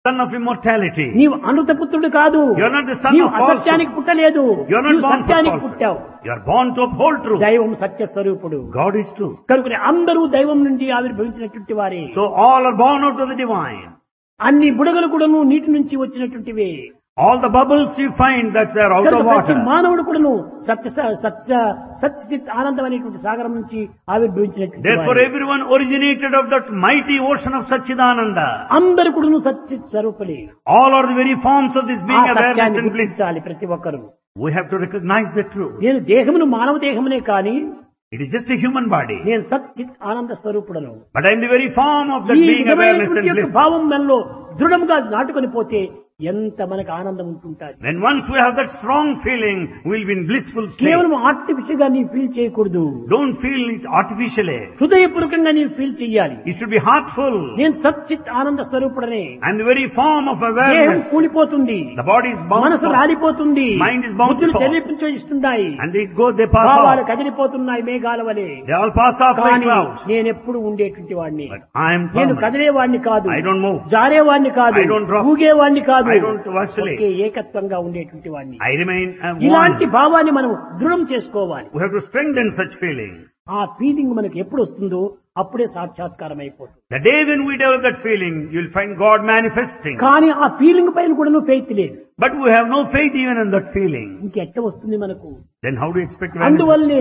son of immortality. నీవు అనృతపుత్రుడు కాదు You are not the son నీవు of falsehood. అసత్యానికి పుట్టలేదు You are not నీవు born for సత్యానికి falsehood. పుట్టావు You are born to uphold truth. దైవం సత్య స్వరూపుడు God is true. కనుక అందరూ దైవం నుండి ఆవిర్భవించినటువంటి వారే So all are born out of the divine. అన్ని బుడగలు కూడాను నీటి నుంచి వచ్చినటువంటివే All the bubbles you find that they are out కనుక of ప్రతి water. మానవుడు కూడాను సత్య సత్య సత్యచిత్ ఆనందం అనేటువంటి సాగరం నుంచి ఆవిర్భవించినటువంటి Therefore వారే. everyone originated of that mighty ocean of Satchidananda. అందరు కూడాను సత్యచిత్ స్వరూపులే All are the very forms of this ఆ being awareness సత్యాన్ని and bliss. గుర్తించాలి ప్రతి ఒక్కరు We have to recognize the truth. నేను దేహమును మానవ దేహమునే కాని It is just a human body. నేను సచ్చిత్ ఆనంద స్వరూపుడను But I am the very form of that ఈ being awareness విధమైనటువంటి and యొక్క bliss. భావం మనలో దృఢంగా నాటుకొని పోతే ఎంత మనకు ఆనందం ఉంటుంటాది When once we have that strong feeling, we'll be in blissful state. కేవలం ఆర్టిఫిషియల్ గా నీ ఫీల్ చేయకూడదు Don't feel it artificially. హృదయపూర్వకంగా నీ ఫీల్ చెయ్యాలి It should be heartful. నేను సచ్చిత్ ఆనంద స్వరూపుడనే And the very form of దేహం awareness. కూలిపోతుంది The body is bound మనసు for. రాలిపోతుంది Mind is bound బుద్ధులు for. చెల్లించున్నాయి And they go, they pass భావాలు off. కదిలిపోతున్నాయి మేఘాల వలె They all pass off like కానీ clouds. నేను ఎప్పుడు ఉండేటువంటి వాడిని But I am నేను permanent. కదిలేవాడిని కాదు I don't move. జారేవాడిని కాదు I don't drop. ఊగేవాడిని కాదు I don't vacillate. ఒకే ఏకత్వంగా ఉండేటువంటి వాడిని I remain uh, ఇలాంటి one. భావాన్ని మనం దృఢం చేసుకోవాలి We have to strengthen such feeling. ఆ ఫీలింగ్ మనకు ఎప్పుడు వస్తుందో అప్పుడే సాక్షాత్కారం అయిపోతుంది The day when we develop that feeling, you'll find God manifesting. కానీ ఆ ఫీలింగ్ పైన కూడా ఫెయిత్ లేదు But we have no faith even in that feeling. ఇంకెట్ట వస్తుంది మనకు Then how do you expect to manifest? అందువల్లే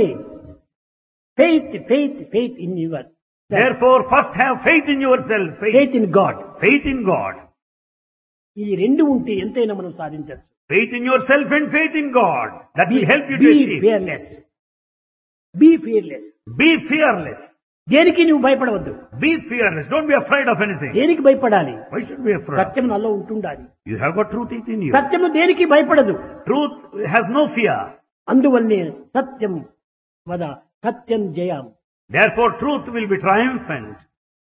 faith faith faith in your Therefore, first have faith in yourself. Faith, faith in God faith in God. ఈ రెండు ఉంటే ఎంతైనా మనం సాధించవచ్చు Faith in yourself and faith in God. That will help you to be achieve. Fearless be fearless Be fearless. దేనికి నువ్వు భయపడవద్దు Be fearless. Don't be afraid of anything. దేనికి భయపడాలి Why should we be afraid? సత్యం నాలో ఉంటుండాలి You have got truth within you. సత్యము దేనికి భయపడదు Truth has no fear. అందువల్లే సత్యం వద సత్యం జయం Therefore, truth will be triumphant.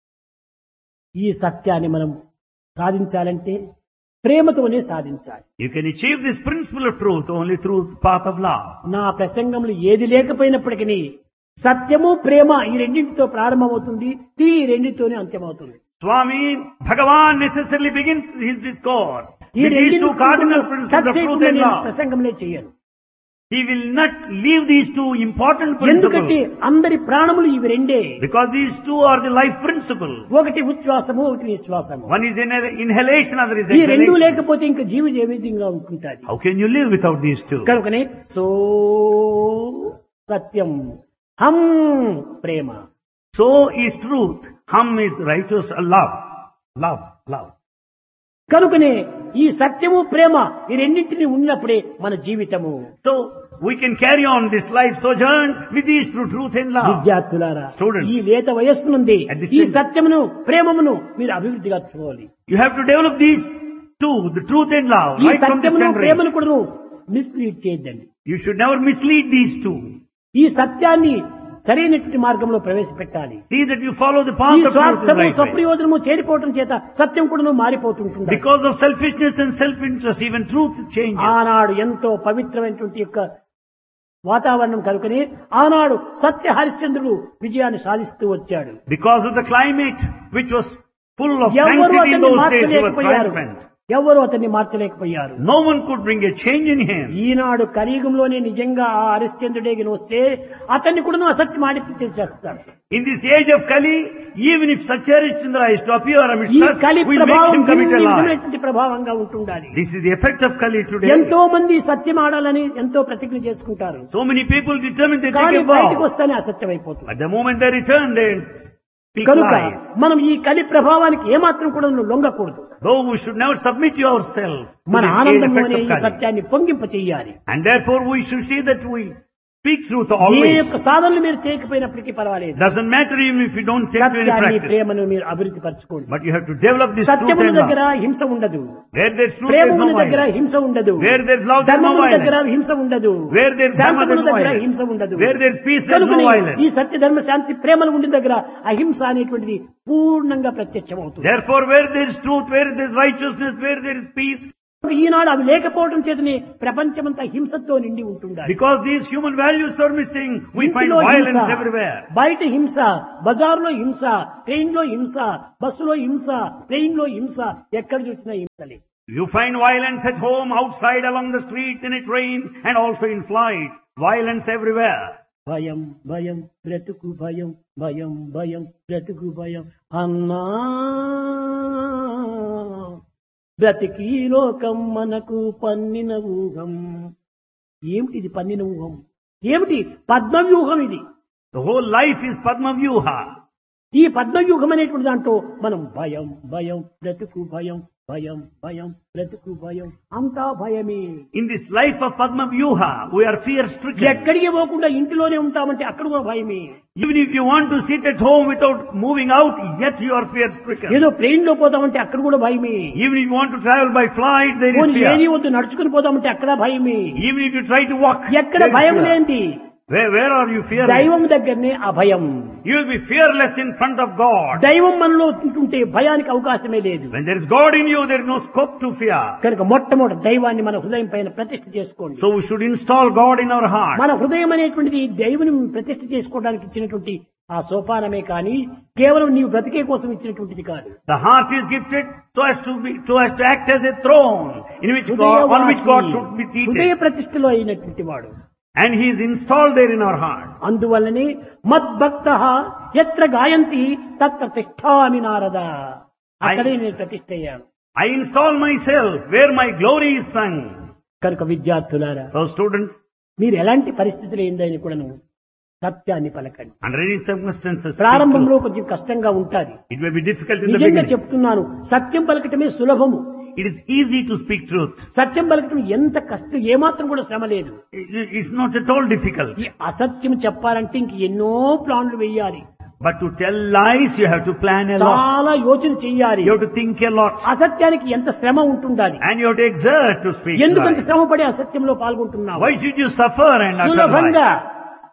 ఈ సత్యాన్ని మనం సాధించాలంటే ప్రేమతోనే సాధించాలి You can achieve this principle of truth only through the path of love. నా ప్రసంగంలో ఏది లేకపోయినప్పటికీ సత్యము ప్రేమ ఈ రెండింటితో ప్రారంభమవుతుంది తీ ఈ రెండింటితోనే అంత్యమవుతుంది Swami Bhagavan necessarily begins his discourse ఈ with these రెండింటిని two cardinal principles touch of truth చేయకుండా and నేను love. ప్రసంగంలో చేయను He will not leave these two important ఎందుకంటే principles అందరి ప్రాణములు ఇవి రెండే because these two are the life principles. ఒకటి ఉచ్ఛ్వాసము ఒకటి నిశ్వాసము One is inhal- inhalation, other is ఈ రెండు exhalation. లేకపోతే ఇంకా జీవి ఏ విధంగా ఉంటుంటాది How can you live without these two? కనుకనే సో సత్యం హం ప్రేమ So is truth. Hum is righteous uh, love. Love, love. కనుకనే ఈ సత్యము ప్రేమ ఈ రెండింటిని ఉన్నప్పుడే మన జీవితము So we can carry on this life sojourn with these through truth and love. విద్యార్థులారా Students. ఈ లేత వయస్సు నుండి At this ఈ time. సత్యమును ప్రేమమును మీరు అభివృద్ధిగా చూడాలి You have to develop these two, the truth and love, ఈ right from this సత్యమును tender age. ప్రేమను కూడా మిస్లీడ్ చేయొద్దండి You should never mislead these two. ఈ సత్యాన్ని సరైనటువంటి మార్గంలో ప్రవేశపెట్టాలి See that you follow the ఈ path of truth and స్వార్థము right way. స్వప్రయోజనము చేరిపోవటం చేత సత్యం కూడా మారిపోతుంటుంది Because of selfishness and self-interest, even truth changes. ఆనాడు ఎంతో పవిత్రమైనటువంటి యొక్క వాతావరణం కనుకనే ఆనాడు సత్య హరిశ్చంద్రుడు విజయాన్ని సాధిస్తూ వచ్చాడు Because of the climate, which was full of ఎవరు sanctity in అతన్ని those days, he was మార్చలేకపోయారు triumphant. ఎవరు అతన్ని మార్చలేకపోయారు No one could bring a change in him. ఈనాడు కలియుగంలోనే నిజంగా ఆ హరిశ్చంద్రుడే గిని వస్తే అతన్ని కూడా అసత్యం ఆడిపించేసేస్తాడు In this age of Kali, even if Satyarichandra is to appear amidst ఈ us, కలి we make ప్రభావం him commit a lie. భిన్నమైనటువంటి ప్రభావంగా ఉంటుండాలి This is the effect of Kali today. ఎంతో మంది సత్యం ఆడాలని ఎంతో ప్రతిజ్ఞ చేసుకుంటారు So many people determine they కానీ take a బయటకు vow. వస్తేనే అసత్యం అయిపోతుంది But the moment they return, they speak కనుక lies. మనం ఈ కలి ప్రభావానికి ఏమాత్రం కూడా లొంగకూడదు Though we should never submit yourself to మన the ఆనందంలోనే effects ఈ of Kali. సత్యాన్ని పొంగింప చెయ్యాలి And therefore we should see that we speak truth A always. యొక్క సాధనలు మీరు చేయకపోయినప్పటికీ పర్వాలేదు Doesn't matter even if you don't take to any సత్యాన్ని practice. ప్రేమను మీరు అభివృద్ధి పరచుకోండి But you have to develop this truth సత్యముల and దగ్గర love. హింస ఉండదు Where there's truth, there's ప్రేమముల no దగ్గర violence. హింస ఉండదు Where there's love, there's no ధర్మముల దగ్గర violence. హింస ఉండదు Where there's dharma, శాంతముల there's no దగ్గర violence. హింస ఉండదు Where there's peace, there's no కనుకనే violence. ఈ సత్య ధర్మ శాంతి ప్రేమలు ఉండిన దగ్గర అహింస అనేటువంటిది పూర్ణంగా ప్రత్యక్షమవుతుంది Therefore, where there is truth, where there is righteousness, where there is peace, ఈనాడు అవి లేకపోవడం చేతనే ప్రపంచమంతా హింసతో నిండి ఉంటుండాలి Because these human values are missing, we find ఇంటిలో violence హింస, everywhere. బయట హింస బజార్లో హింస ట్రైన్ లో హింస బస్సులో హింస ట్రైన్ లో హింస ఎక్కడ చూసినా హింసలే You find violence at home, outside, along the streets, in a train, and also in flights. Violence everywhere. భయం భయం బ్రతుకు భయం భయం భయం బ్రతుకు భయం అన్నా బ్రతికి లోకం మనకు పన్నిన ఊహం ఏమిటిది పన్నిన ఊహం ఏమిటి పద్మవ్యూహం ఇది The whole life is Padma Vyuha. ఈ పద్మవ్యూహం అనేటువంటి దాంట్లో మనం భయం భయం బ్రతుకు భయం భయం భయం బ్రతుకు భయం అంతా భయమే In this life of Padma Vyuha, we are fear stricken. ఎక్కడికి పోకుండా ఇంటిలోనే ఉంటామంటే అక్కడ కూడా భయమే Even if you want to sit at home without moving out, yet you are fear stricken. ఏదో ప్లేన్ లో పోతామంటే అక్కడ కూడా భయమే Even if you want to travel by flight, there is పోనీ ఏది fear. వద్దు నడుచుకుని పోదామంటే అక్కడ భయమే Even if you try to walk, ఎక్కడ there is భయం fear. లేంది Where, where are you దైవం fearless? దగ్గరనే అభయం You will be fearless in front of God. దైవం మనలో ఉంటుంటే భయానికి అవకాశమే లేదు When there is God in you, there is no scope to fear. కనుక మొట్టమొదటి దైవాన్ని మన హృదయం పైన ప్రతిష్ఠ చేసుకోండి So we should install God in our మన hearts. హృదయం అనేటువంటిది దైవుని ప్రతిష్ఠ చేసుకోవడానికి ఇచ్చినటువంటి ఆ సోపానమే కానీ కేవలం నీవు బ్రతికే కోసం ఇచ్చినటువంటిది కాదు The heart is gifted so as to be, so as to act as a throne in which God, on which God should be హృదయవాసి, హృదయ seated. ప్రతిష్ఠలో అయినటువంటి వాడు And He is installed there in our heart. అందువల్లనే మద్భక్త ఎత్ర గాయంతి తత్ర తిష్టామి నారద అక్కడే నేను ప్రతిష్ఠ అయ్యాను I install myself where my glory is sung. కనుక విద్యార్థులారా So students, మీరు ఎలాంటి పరిస్థితులు ఏందని కూడాను సత్యాన్ని పలకండి under any circumstances, speak ప్రారంభంలో truth. కొంచెం కష్టంగా ఉంటాది it may be difficult in the నిజంగా beginning. చెప్తున్నాను సత్యం పలకటమే సులభము It is easy to speak truth. సత్యం పలకటం ఎంత కష్టం ఏమాత్రం కూడా శ్రమ లేదు It- It's not at all difficult. ఈ అసత్యం చెప్పాలంటే ఇంక ఎన్నో ప్లాన్లు వేయాలి But to tell lies, you have to plan a lot. చాలా యోచన చెయ్యాలి You have to think a lot. అసత్యానికి ఎంత శ్రమ ఉంటుండాలి And you have to exert to speak ఎందుకంత lies. శ్రమ పడి అసత్యంలో పాల్గొంటున్నావు Why should you suffer and utter సులభంగా lies?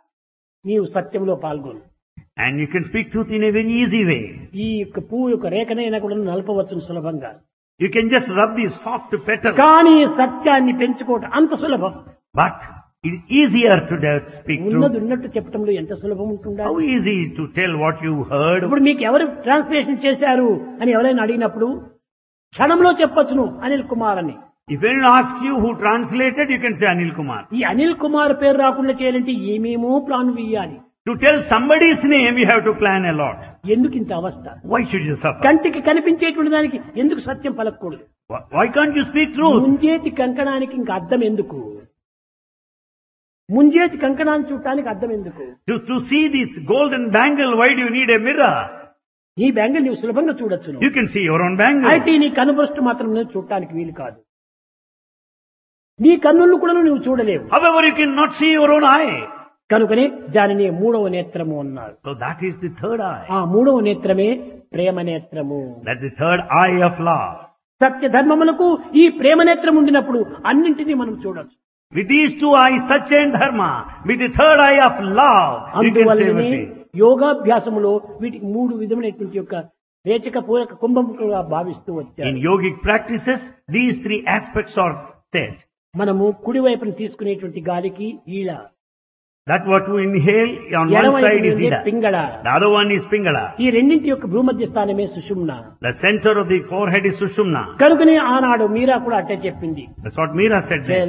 నీవు సత్యంలో పాల్గొను And you can speak truth in a very easy way. ఈ యొక్క పువ్వు యొక్క రేఖనైనా కూడా నలపవచ్చును సులభంగా You can just rub the soft petal. కానీ సత్యాన్ని పెంచుకోవటం అంత సులభం But it is easier to dare to speak ఉన్నది truth. ఉన్నట్టు చెప్పడంలో ఎంత సులభం ఉంటుందా How easy to tell what you heard. ఇప్పుడు మీకు ఎవరు ట్రాన్స్లేషన్ చేశారు అని ఎవరైనా అడిగినప్పుడు క్షణంలో చెప్పొచ్చును అనిల్ కుమార్ అని If anyone asks you who translated, you can say Anil Kumar. ఈ అనిల్ కుమార్ పేరు రాకుండా చేయాలంటే ఏమేమో ప్లాన్ వేయాలి To tell somebody's name, you have to plan a lot. ఎందుకు ఇంత అవస్థ Why should you suffer? కంటికి కనిపించేటువంటి దానికి ఎందుకు సత్యం పలకూడదు Why why can't you speak truth? ముంజేతి కంకణానికి ఇంకా అర్థం ఎందుకు ముంజేతి కంకణాన్ని చూడటానికి అర్థం ఎందుకు To, to see this golden bangle, why do you need a mirror? నీ బ్యాంగిల్ నీవు సులభంగా చూడొచ్చును You can see your own bangle. అయితే నీ కనుబృష్టి మాత్రం నువ్వు చూడటానికి వీలు కాదు నీ కన్నులు కూడా నువ్వు చూడలేవు However, you cannot see your own eye. కనుకనే దానిని మూడవ నేత్రము అన్నారు So that is the third eye. ఆ మూడవ నేత్రమే ప్రేమ నేత్రము That's the third eye of love. సత్య ధర్మములకు ఈ ప్రేమ నేత్రం ఉండినప్పుడు అన్నింటినీ మనం చూడొచ్చు With these two eyes, Satya and Dharma, with the third eye of love, you can see అందువల్లనే everything. యోగాభ్యాసములో వీటికి మూడు విధమైనటువంటి యొక్క రేచక పూరక కుంభముగా భావిస్తూ వచ్చారు In yogic practices, these three aspects are said. మనము కుడి వైపున తీసుకునేటువంటి గాలికి ఈళ That what we inhale on ఎడమ one side is వైపు Ida. Pingala The other one is Pingala. ఈ రెండింటి యొక్క భూమధ్య స్థానమే సుషుమ్న The center of the forehead is Sushumna. కనుకనే ఆనాడు మీరా కూడా అట్టే చెప్పింది That's what Meera said. there.